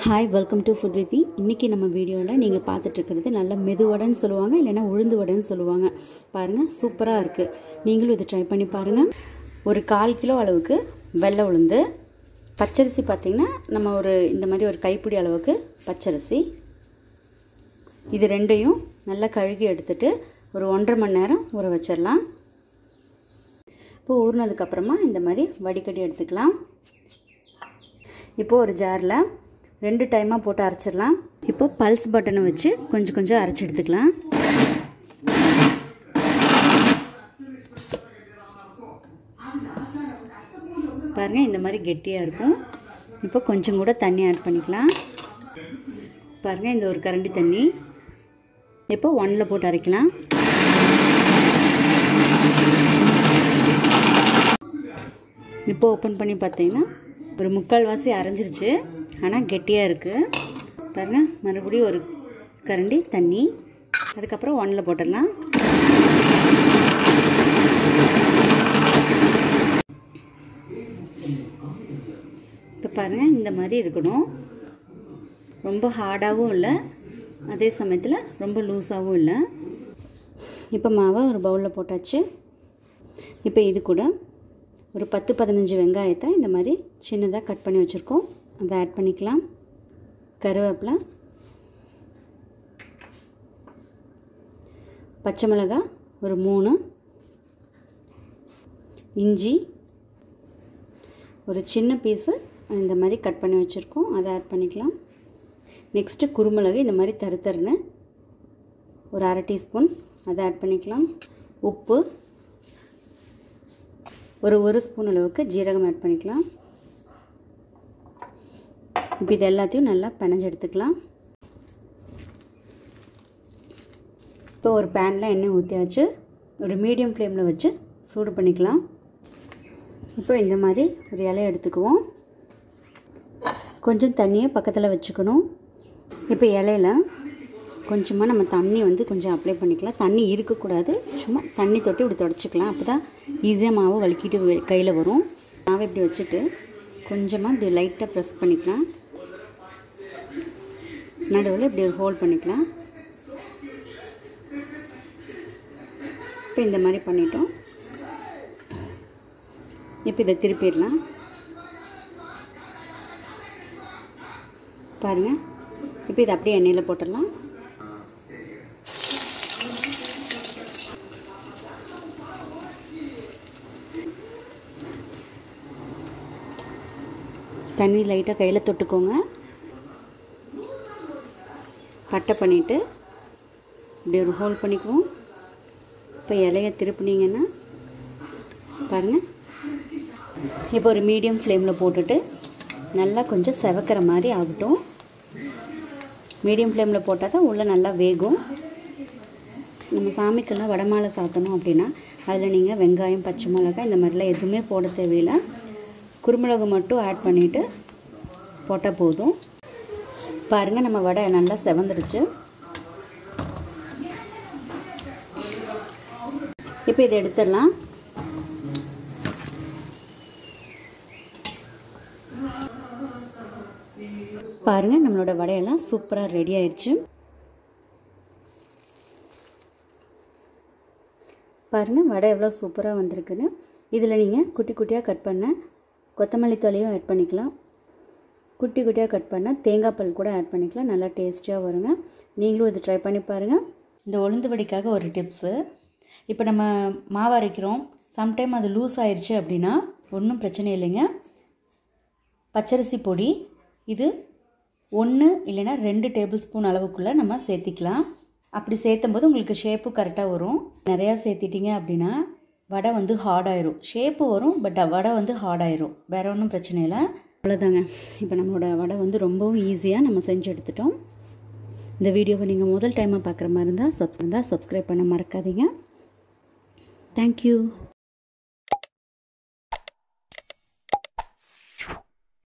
hi welcome to food with இன்றைக்கி நம்ம வீடியோவில் நீங்கள் பார்த்துட்ருக்கிறது நல்ல மெதுவடைன்னு சொல்லுவாங்க இல்லைன்னா உளுந்து வடைன்னு சொல்லுவாங்க பாருங்கள் சூப்பராக இருக்குது நீங்களும் இதை ட்ரை பண்ணி பாருங்கள் ஒரு கால் கிலோ அளவுக்கு வெள்ளை உளுந்து பச்சரிசி பார்த்திங்கன்னா நம்ம ஒரு இந்த மாதிரி ஒரு கைப்பிடி அளவுக்கு பச்சரிசி இது ரெண்டையும் நல்லா கழுகி எடுத்துட்டு ஒரு ஒன்றரை மணி நேரம் ஊற வச்சிடலாம் இப்போ ஊறினதுக்கப்புறமா இந்த மாதிரி வடிகட்டி எடுத்துக்கலாம் இப்போது ஒரு ஜாரில் ரெண்டு டைமாக போட்டு அரைச்சிடலாம் இப்போ பல்ஸ் பட்டனை வச்சு கொஞ்சம் கொஞ்சம் அரைச்சி எடுத்துக்கலாம் பாருங்கள் இந்த மாதிரி கெட்டியாக இருக்கும் இப்போ கொஞ்சம் கூட தண்ணி ஆட் பண்ணிக்கலாம் பாருங்கள் இந்த ஒரு கரண்டி தண்ணி இப்போ ஒன்னில் போட்டு அரைக்கலாம் இப்போ ஓப்பன் பண்ணி பார்த்தீங்கன்னா ஒரு முக்கால் வாசி அரைஞ்சிருச்சு ஆனால் கெட்டியாக இருக்குது பாருங்கள் மறுபடியும் ஒரு கரண்டி தண்ணி அதுக்கப்புறம் ஒன்னில் போட்டுடலாம் இப்போ பாருங்கள் இந்த மாதிரி இருக்கணும் ரொம்ப ஹார்டாகவும் இல்லை அதே சமயத்தில் ரொம்ப லூஸாகவும் இல்லை இப்போ மாவை ஒரு பவுலில் போட்டாச்சு இப்போ இது கூட ஒரு பத்து பதினஞ்சு வெங்காயத்தை இந்த மாதிரி சின்னதாக கட் பண்ணி வச்சுருக்கோம் அதை ஆட் பண்ணிக்கலாம் கருவேப்பிலை பச்சை மிளகாய் ஒரு மூணு இஞ்சி ஒரு சின்ன பீஸு இந்த மாதிரி கட் பண்ணி வச்சுருக்கோம் அதை ஆட் பண்ணிக்கலாம் நெக்ஸ்ட்டு குருமிளகு இந்த மாதிரி தரு தருன்னு ஒரு அரை டீஸ்பூன் அதை ஆட் பண்ணிக்கலாம் உப்பு ஒரு ஒரு ஸ்பூன் அளவுக்கு ஜீரகம் ஆட் பண்ணிக்கலாம் இப்போ இது எல்லாத்தையும் நல்லா பிணைஞ்சு எடுத்துக்கலாம் இப்போ ஒரு பேனில் எண்ணெய் ஊற்றியாச்சு ஒரு மீடியம் ஃப்ளேமில் வச்சு சூடு பண்ணிக்கலாம் இப்போ இந்த மாதிரி ஒரு இலையை எடுத்துக்குவோம் கொஞ்சம் தண்ணியை பக்கத்தில் வச்சுக்கணும் இப்போ இலையில கொஞ்சமாக நம்ம தண்ணி வந்து கொஞ்சம் அப்ளை பண்ணிக்கலாம் தண்ணி இருக்கக்கூடாது சும்மா தண்ணி தொட்டி இப்படி தொடச்சிக்கலாம் அப்போ தான் ஈஸியாக மாவு வலிக்கிட்டு கையில் வரும் மாவை இப்படி வச்சுட்டு கொஞ்சமாக இப்படி லைட்டாக ப்ரெஸ் பண்ணிக்கலாம் நடுவில் இப்படி ஒரு ஹோல்ட் பண்ணிக்கலாம் இப்போ இந்த மாதிரி பண்ணிட்டோம் இப்போ இதை திருப்பிடலாம் பாருங்கள் இப்போ இதை அப்படியே எண்ணெயில் போட்டுடலாம் தண்ணி லைட்டாக கையில் தொட்டுக்கோங்க கட்டை பண்ணிவிட்டு இப்படி ஒரு ஹோல்ட் பண்ணிக்குவோம் இப்போ இலையை திருப்பினீங்கன்னா பாருங்கள் இப்போ ஒரு மீடியம் ஃப்ளேமில் போட்டுட்டு நல்லா கொஞ்சம் செவக்கிற மாதிரி ஆகட்டும் மீடியம் ஃப்ளேமில் போட்டால் தான் உள்ளே நல்லா வேகும் நம்ம சாமிக்கெல்லாம் வடமாலை சாத்தணும் அப்படின்னா அதில் நீங்கள் வெங்காயம் பச்சை மிளகாய் இந்த மாதிரிலாம் எதுவுமே போட தேவையில்லை குருமிளகு மட்டும் ஆட் பண்ணிவிட்டு போட்டால் போதும் பாருங்கள் நம்ம வடை நல்லா செவந்துடுச்சு இப்போ இதை எடுத்துடலாம் பாருங்கள் நம்மளோட வடையெல்லாம் சூப்பராக ரெடி ஆயிடுச்சு பாருங்கள் வடை எவ்வளோ சூப்பராக வந்திருக்குன்னு இதில் நீங்கள் குட்டி குட்டியாக கட் பண்ண கொத்தமல்லி தொலையும் ஆட் பண்ணிக்கலாம் குட்டி குட்டியாக கட் பண்ண தேங்காய் பால் கூட ஆட் பண்ணிக்கலாம் நல்லா டேஸ்டியாக வருங்க நீங்களும் இதை ட்ரை பண்ணி பாருங்கள் இந்த உளுந்து வடிக்காக ஒரு டிப்ஸு இப்போ நம்ம மாவு அரைக்கிறோம் சம்டைம் அது லூஸ் ஆயிடுச்சு அப்படின்னா ஒன்றும் பிரச்சனை இல்லைங்க பச்சரிசி பொடி இது ஒன்று இல்லைன்னா ரெண்டு டேபிள் ஸ்பூன் அளவுக்குள்ளே நம்ம சேர்த்திக்கலாம் அப்படி சேர்த்தும் போது உங்களுக்கு ஷேப்பு கரெக்டாக வரும் நிறையா சேர்த்திட்டிங்க அப்படின்னா வடை வந்து ஹார்டாயிரும் ஷேப்பு வரும் பட் வடை வந்து ஹார்டாயிரும் வேறு ஒன்றும் பிரச்சனை இல்லை அவ்வளோதாங்க இப்போ நம்மளோட வடை வந்து ரொம்பவும் ஈஸியாக நம்ம செஞ்சு எடுத்துட்டோம் இந்த வீடியோவை நீங்கள் முதல் டைமாக பார்க்குற மாதிரி இருந்தால் சப்ஸ் இருந்தால் சப்ஸ்கிரைப் பண்ண மறக்காதீங்க தேங்க்யூ